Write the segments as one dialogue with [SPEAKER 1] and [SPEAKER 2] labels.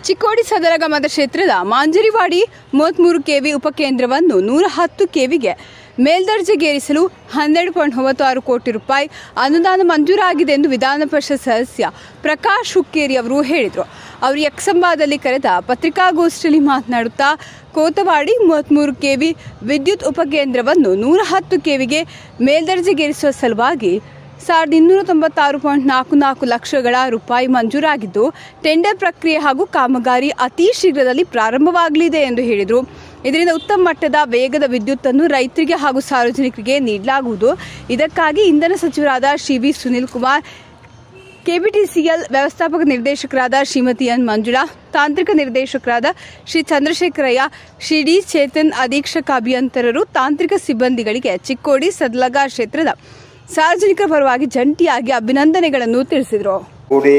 [SPEAKER 1] ಚಿಕ್ಕೋಡಿ ಸದರಗ ಮತಕ್ಷೇತ್ರದ ಮಾಂಜರಿವಾಡಿ ಮೂವತ್ತ್ಮೂರು ಕೆವಿ ಉಪಕೇಂದ್ರವನ್ನು ನೂರ ಹತ್ತು ಕೆವಿಗೆ ಮೇಲ್ದರ್ಜೆಗೇರಿಸಲು ಹನ್ನೆರಡು ಪಾಯಿಂಟ್ ಒಂಬತ್ತು ಆರು ಕೋಟಿ ರೂಪಾಯಿ ಅನುದಾನ ಮಂಜೂರಾಗಿದೆ ಎಂದು ವಿಧಾನ ಪರಿಷತ್ ಸದಸ್ಯ ಪ್ರಕಾಶ್ ಹುಕ್ಕೇರಿ ಅವರು ಹೇಳಿದರು ಅವರು ಯಕ್ಷಂಬಾದಲ್ಲಿ ಕರೆದ ಪತ್ರಿಕಾಗೋಷ್ಠಿಯಲ್ಲಿ ಮಾತನಾಡುತ್ತಾ ಕೋತವಾಡಿ ಮೂವತ್ತ್ಮೂರು ಕೆವಿ ವಿದ್ಯುತ್ ಉಪಕೇಂದ್ರವನ್ನು ನೂರ ಹತ್ತು ಕೆವಿಗೆ ಮೇಲ್ದರ್ಜೆಗೇರಿಸುವ ಸಲುವಾಗಿ ಸಾವಿರದ ಇನ್ನೂರ ತೊಂಬತ್ತಾರು ಪಾಯಿಂಟ್ ನಾಲ್ಕು ನಾಲ್ಕು ಲಕ್ಷಗಳ ರೂಪಾಯಿ ಮಂಜೂರಾಗಿದ್ದು ಟೆಂಡರ್ ಪ್ರಕ್ರಿಯೆ ಹಾಗೂ ಕಾಮಗಾರಿ ಅತಿ ಶೀಘ್ರದಲ್ಲಿ ಪ್ರಾರಂಭವಾಗಲಿದೆ ಎಂದು ಹೇಳಿದರು ಇದರಿಂದ ಉತ್ತಮ ಮಟ್ಟದ ವೇಗದ ವಿದ್ಯುತ್ತನ್ನು ರೈತರಿಗೆ ಹಾಗೂ ಸಾರ್ವಜನಿಕರಿಗೆ ನೀಡಲಾಗುವುದು ಇದಕ್ಕಾಗಿ ಇಂಧನ ಸಚಿವರಾದ ಶ್ರೀ ವಿ ಸುನಿಲ್ ಕುಮಾರ್ ಕೆಬಿಟಿಸಿಎಲ್ ವ್ಯವಸ್ಥಾಪಕ ನಿರ್ದೇಶಕರಾದ ಶ್ರೀಮತಿ ಎನ್ ಮಂಜುಳಾ ತಾಂತ್ರಿಕ ನಿರ್ದೇಶಕರಾದ ಶ್ರೀ ಚಂದ್ರಶೇಖರಯ್ಯ ಶ್ರೀ ಡಿ ಚೇತನ್ ಅಧೀಕ್ಷಕ ಅಭಿಯಂತರರು ತಾಂತ್ರಿಕ ಸಿಬ್ಬಂದಿಗಳಿಗೆ ಚಿಕ್ಕೋಡಿ ಸದಲಗ ಕ್ಷೇತ್ರದ ಸಾರ್ವಜನಿಕರ ಪರವಾಗಿ ಜಂಟಿಯಾಗಿ ಅಭಿನಂದನೆಗಳನ್ನು ತಿಳಿಸಿದರು
[SPEAKER 2] ಕೂಡಿ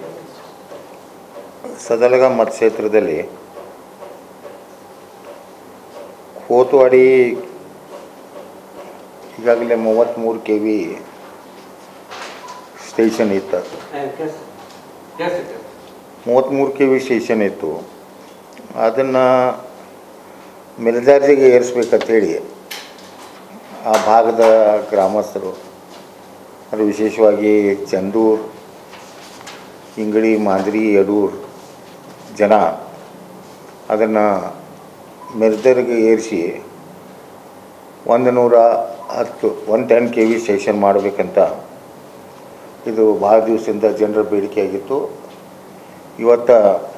[SPEAKER 2] ಸದಲಗ ಮತಕ್ಷೇತ್ರದಲ್ಲಿ ಕೋತವಾಡಿ ಈಗಾಗಲೇ ಮೂವತ್ತ್ಮೂರು ಕೆ ವಿ ಸ್ಟೇಷನ್ ಇತ್ತು ಮೂವತ್ತ್ಮೂರು ಕೆ ವಿ ಸ್ಟೇಷನ್ ಇತ್ತು ಅದನ್ನು ಮೇಲ್ದರ್ಜೆಗೆ ಏರಿಸ್ಬೇಕಂತೇಳಿ ಆ ಭಾಗದ ಗ್ರಾಮಸ್ಥರು ಅದು ವಿಶೇಷವಾಗಿ ಚಂದೂರ್ ಇಂಗಡಿ ಮಾಂದ್ರಿ ಯಡೂರ್ ಜನ ಅದನ್ನು ಮೆರ್ದರ್ಗೆ ಏರಿಸಿ ಒಂದು ನೂರ ಹತ್ತು one ten K V station ಮಾಡಬೇಕಂತ ಇದು ಭಾಳ ದಿವಸದಿಂದ ಜನರ ಬೇಡಿಕೆ ಆಗಿತ್ತು ಇವತ್ತು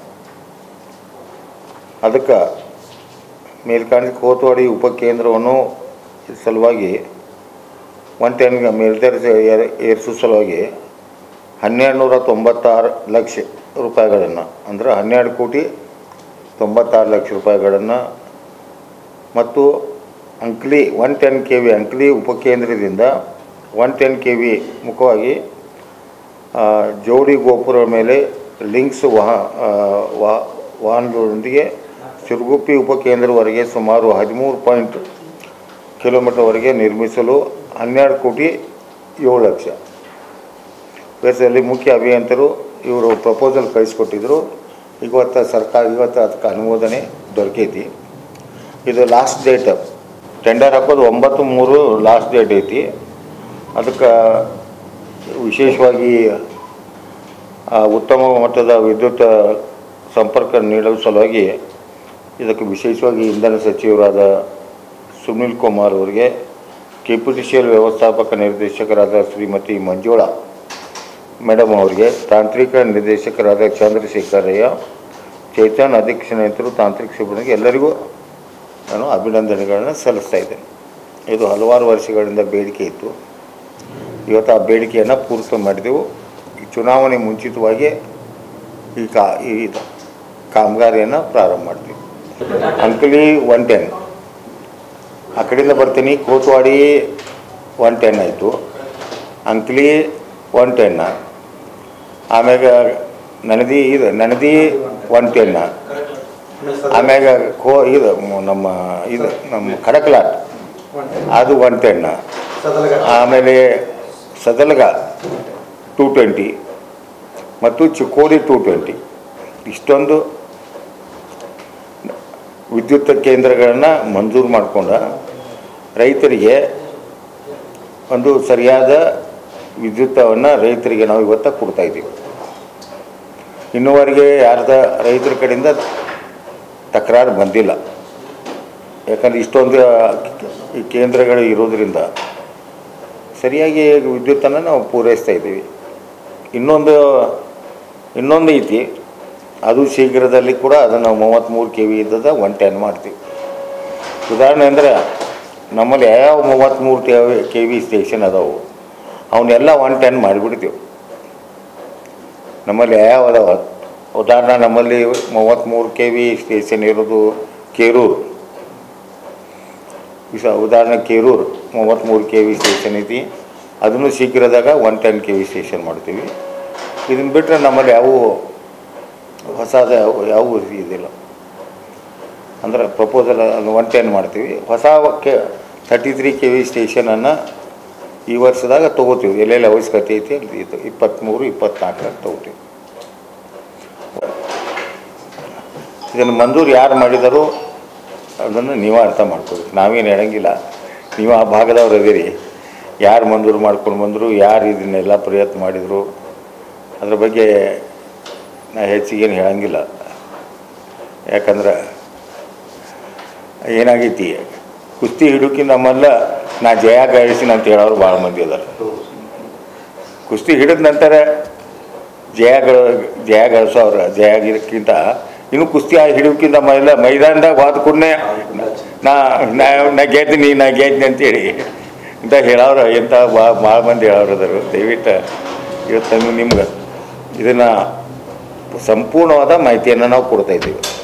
[SPEAKER 2] ಅದಕ್ಕೆ ಮೇಲ್ಕಾಣಿ ಕೋತವಾಡಿ ಉಪಕೇಂದ್ರವನ್ನು ಸಲುವಾಗಿ ಒನ್ ಟೆನ್ ಮೇಲ್ದರ್ಜೆ ಏರ್ ಏರಿಸೋ ಸಲುವಾಗಿ ಹನ್ನೆರಡು ನೂರ ತೊಂಬತ್ತಾರು ಲಕ್ಷ ರೂಪಾಯಿಗಳನ್ನು ಅಂದರೆ ಹನ್ನೆರಡು ಕೋಟಿ ತೊಂಬತ್ತಾರು ಲಕ್ಷ ರೂಪಾಯಿಗಳನ್ನು ಮತ್ತು Ankli one ten K V Ankli ಉಪಕೇಂದ್ರದಿಂದ ಒನ್ ಟೆನ್ ಕೆ ವಿ ಮುಖವಾಗಿ ಆ, ಜೋಡಿ ಗೋಪುರ ಮೇಲೆ ಲಿಂಕ್ಸ್ ವಾಹ ಆ, ವಾ- ವಾಹನಗಳೊಂದಿಗೆ ಸಿರುಗುಪ್ಪಿ ಉಪಕೇಂದ್ರವರೆಗೆ ಸುಮಾರು ಹದಿಮೂರು ಪಾಯಿಂಟ್ ಕಿಲೋಮೀಟರ್ವರೆಗೆ ನಿರ್ಮಿಸಲು ಹನ್ನೆರಡು ಕೋಟಿ ಏಳು ಲಕ್ಷ ವೆಚ್ಚದಲ್ಲಿ ಮುಖ್ಯ ಅಭಿಯಂತರು ಇವರು ಪ್ರಪೋಸಲ್ ಕಳಿಸ್ಕೊಟ್ಟಿದ್ರು ಇವತ್ತು ಸರ್ಕಾರ ಇವತ್ತು ಅದಕ್ಕೆ ಅನುಮೋದನೆ ದೊರಕೈತಿ ಇದು ಲಾಸ್ಟ್ ಡೇಟ್ ಟೆಂಡರ್ ಹಾಕೋದು ಒಂಬತ್ತು ಮೂರು ಲಾಸ್ಟ್ ಡೇಟ್ ಐತಿ ಅದಕ್ಕೆ ವಿಶೇಷವಾಗಿ ಆ, ಉತ್ತಮ ಮಟ್ಟದ ವಿದ್ಯುತ್ ಸಂಪರ್ಕ ನೀಡಲು ಸಲುವಾಗಿ ಇದಕ್ಕೆ ವಿಶೇಷವಾಗಿ ಇಂಧನ ಸಚಿವರಾದ ಸುನಿಲ್ ಕುಮಾರ್ ಅವರಿಗೆ K P T C L ವ್ಯವಸ್ಥಾಪಕ ನಿರ್ದೇಶಕರಾದ ಶ್ರೀಮತಿ ಮಂಜುಳಾ ಮೇಡಮ್ ಅವರಿಗೆ ತಾಂತ್ರಿಕ ನಿರ್ದೇಶಕರಾದ ಚಂದ್ರಶೇಖರಯ್ಯ ಚೇತನ್ ಅಧ್ಯಕ್ಷ ನಾಯಕರು ತಾಂತ್ರಿಕ ಸಿಬ್ಬಂದಿಗೆ ಎಲ್ಲರಿಗೂ ನಾನು ಅಭಿನಂದನೆಗಳನ್ನು ಸಲ್ಲಿಸ್ತಾ ಇದ್ದೇನೆ ಇದು ಹಲವಾರು ವರ್ಷಗಳಿಂದ ಬೇಡಿಕೆ ಇತ್ತು ಇವತ್ತು ಆ ಬೇಡಿಕೆಯನ್ನು ಪೂರ್ತಿ ಮಾಡಿದೆವು ಈ ಚುನಾವಣೆ ಮುಂಚಿತವಾಗಿ ಈ ಕಾ ಈ ಇದು ಕಾಮಗಾರಿಯನ್ನು ಪ್ರಾರಂಭ ಮಾಡ್ತೀವಿ ಅಂಕಲಿ ಒನ್ ಟೆನ್ ಆ ಕಡೆಯಿಂದ ಬರ್ತೀನಿ ಕೋತವಾಡಿ ಒನ್ ಟೆನ್ ಆಯಿತು ಅಂಕ್ಲಿ ಒನ್ ಟೆನ್ನ ಆಮ್ಯಾಗ ನಣದಿ ಇದು ನಣದಿ ಒನ್ ಟೆನ್ನ ಆಮ್ಯಾಗ ಕೋ ಇದು ಮ- ನಮ್ಮ ಇದು ನಮ್ಮ ಖಡಕ್ಲಾಟ್ ಅದು ಒನ್ ಟೆನ್ನ ಆಮೇಲೆ ಸದಲಗ ಟೂ ಟ್ವೆಂಟಿ ಮತ್ತು ಚಿಕ್ಕೋಡಿ ಟೂ ಟ್ವೆಂಟಿ ಇಷ್ಟೊಂದು ವಿದ್ಯುತ್ ಕೇಂದ್ರಗಳನ್ನು ಮಂಜೂರು ಮಾಡಿಕೊಂಡ ರೈತರಿಗೆ ಒಂದು ಸರಿಯಾದ ವಿದ್ಯುತ್ತವನ್ನು ರೈತರಿಗೆ ನಾವು ಇವತ್ತು ಕೊಡ್ತಾ ಇದ್ದೀವಿ ಇನ್ನೂವರೆಗೆ ಯಾರ್ದ ರೈತರ ಕಡೆಯಿಂದ ತಕರಾರು ಬಂದಿಲ್ಲ ಯಾಕಂದರೆ ಇಷ್ಟೊಂದು ಈ ಕೇಂದ್ರಗಳು ಇರೋದರಿಂದ ಸರಿಯಾಗಿ ವಿದ್ಯುತ್ತನ್ನು ನಾವು ಪೂರೈಸ್ತಾ ಇದ್ದೀವಿ ಇನ್ನೊಂದು ಇನ್ನೊಂದು ಐತಿ ಅದು ಶೀಘ್ರದಲ್ಲಿ ಕೂಡ ಅದನ್ನು ಮೂವತ್ತ್ಮೂರು ಕೆ ವಿ ಇದ್ದದ ಒನ್ ಟೆನ್ ಮಾಡ್ತೀವಿ ಉದಾಹರಣೆ ಅಂದರೆ ನಮ್ಮಲ್ಲಿ ಯಾವ್ಯಾವ ಮೂವತ್ತ್ಮೂರು K V K V station ಅದಾವು ಅವನ್ನೆಲ್ಲ ಒನ್ ಟೆನ್ ಮಾಡಿಬಿಡ್ತೀವಿ ನಮ್ಮಲ್ಲಿ ಯಾವ್ಯಾವ ಅದಾವ ಉದಾಹರಣೆ ನಮ್ಮಲ್ಲಿ ಮೂವತ್ತ್ಮೂರು ಕೆ ವಿ ಸ್ಟೇಷನ್ ಇರೋದು ಕೇರೂರು ಈಗ ಉದಾಹರಣೆ ಕೇರೂರು ಮೂವತ್ತ್ಮೂರು ಕೆ ವಿ ಸ್ಟೇಷನ್ ಐತಿ ಅದನ್ನು ಶೀಘ್ರದಾಗ one ten K V station ಮಾಡ್ತೀವಿ ಇದನ್ನು ಬಿಟ್ಟರೆ ನಮ್ಮಲ್ಲಿ ಯಾವುವು ಹೊಸದ ಯಾವ ಯಾವ ಇದಿಲ್ಲ ಅಂದ್ರೆ ಪ್ರಪೋಸಲ್ ಒನ್ ಟೆನ್ ಮಾಡ್ತೀವಿ ಹೊಸ K thirty three K V ಸ್ಟೇಷನನ್ನು ಈ ವರ್ಷದಾಗ ತೊಗೋತೀವಿ ಎಲ್ಲೆಲ್ಲಿ ಅವಶ್ಯಕತೆ ಐತಿ ಅಲ್ಲಿ ಇದು ಇಪ್ಪತ್ತ್ಮೂರು ಇಪ್ಪತ್ತ್ನಾಲ್ಕರಾಗ ತೊಗೋತೀವಿ ಇದನ್ನು ಮಂಜೂರು ಯಾರು ಮಾಡಿದಾರೋ ಅದನ್ನು ನೀವು ಅರ್ಥ ಮಾಡ್ಕೋಬೇಕು ನಾವೇನು ಹೇಳಂಗಿಲ್ಲ ನೀವು ಆ ಭಾಗದವ್ರು ಅದೀರಿ ಯಾರು ಮಂಜೂರು ಮಾಡ್ಕೊಂಡು ಬಂದರು ಯಾರು ಇದನ್ನೆಲ್ಲ ಪ್ರಯತ್ನ ಮಾಡಿದರು ಅದ್ರ ಬಗ್ಗೆ ನಾ ಹೆಚ್ಚಿಗೇನು ಹೇಳಂಗಿಲ್ಲ ಯಾಕಂದ್ರೆ ಏನಾಗೈತಿ ಕುಸ್ತಿ ಹಿಡುಕಿನ ನಮ್ಮಲ್ಲ ನಾ ಜಯ ಗಾಯಿಸಿನ ಅಂತ ಹೇಳೋರು ಭಾಳ ಮಂದಿ ಅದಾರ ಕುಸ್ತಿ ಹಿಡಿದ ನಂತರ ಜಯಗಳು ಜಯ ಗಳಿಸೋರು ಜಯ ಗಿರಕ್ಕಿಂತ ಇನ್ನು ಕುಸ್ತಿ ಹಿಡಿಯೋಕ್ಕಿಂತ ಮೊದಲ ಮೈದಾನದಾಗ ಹೋದ ಕೂಡಲೇ ನಾ ನಾ ನಾ ಗೆದ್ದೀನಿ ನಾ ಗೆದ್ನಿ ಅಂತೇಳಿ ಅಂತ ಹೇಳೋರು ಎಂಥ ಭಾಳ ಭಾಳ ಮಂದಿ ಹೇಳೋರು ಅದಾರು ದಯವಿಟ್ಟು ಇವತ್ತು ನಿಮ್ಗೆ ಇದನ್ನು ಸಂಪೂರ್ಣವಾದ ಮಾಹಿತಿಯನ್ನು ನಾವು ಕೊಡ್ತಾ ಇದ್ದೀವಿ